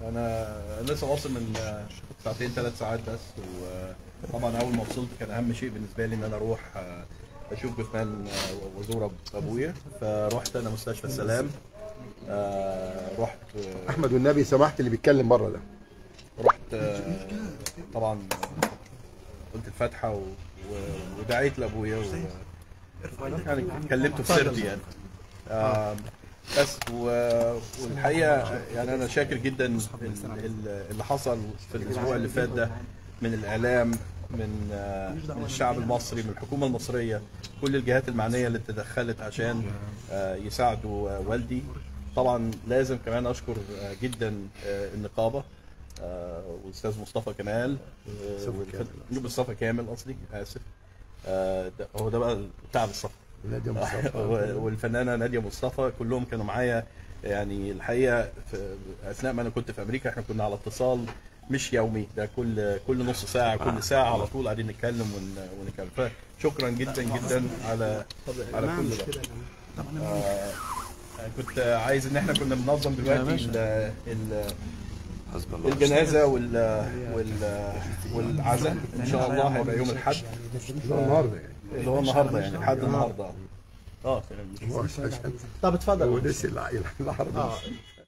انا لسه واصل من آه، ساعتين ثلاث ساعات بس وطبعا اول ما وصلت كان اهم شيء بالنسبه لي ان انا اروح آه، اشوف جثمان آه، وازور أب- ابويا فرحت انا مستشفى السلام آه، رحت آه، احمد والنبي سمحت اللي بيتكلم بره ده رحت آه، طبعا قلت الفاتحه و... و... ودعيت لابويا و... يعني كلمته في سرتي يعني آه، بس و... والحقيقه يعني انا شاكر جدا ال- ال- اللي حصل في الاسبوع اللي فات ده من الاعلام من آه، من الشعب المصري من الحكومه المصريه كل الجهات المعنيه اللي تدخلت عشان آه، يساعدوا آه، والدي طبعا لازم كمان اشكر آه، جدا آه، النقابه آه، والاستاذ مصطفى كمال آه، مصطفى والف- مصطفى كامل قصدي اسف آه، ده- هو ده بقى بتاع مصطفى نادي مصطفى والفنانه ناديه مصطفى كلهم كانوا معايا يعني الحقيقه في اثناء ما انا كنت في امريكا احنا كنا على اتصال مش يومي ده كل كل نص ساعه كل ساعه على طول قاعدين نتكلم ون- ونتكلم فشكرا جدا جدا على على كل ده آه، كنت عايز ان احنا كنا بننظم دلوقتي ال- ال- الجنازه وال وال والعزاء ان شاء الله هيبقى يوم الاحد ده النهارده يعني اللي هو النهارده يعني لحد النهارده اه هو عشان طب اتفضل هو نسي العربي اه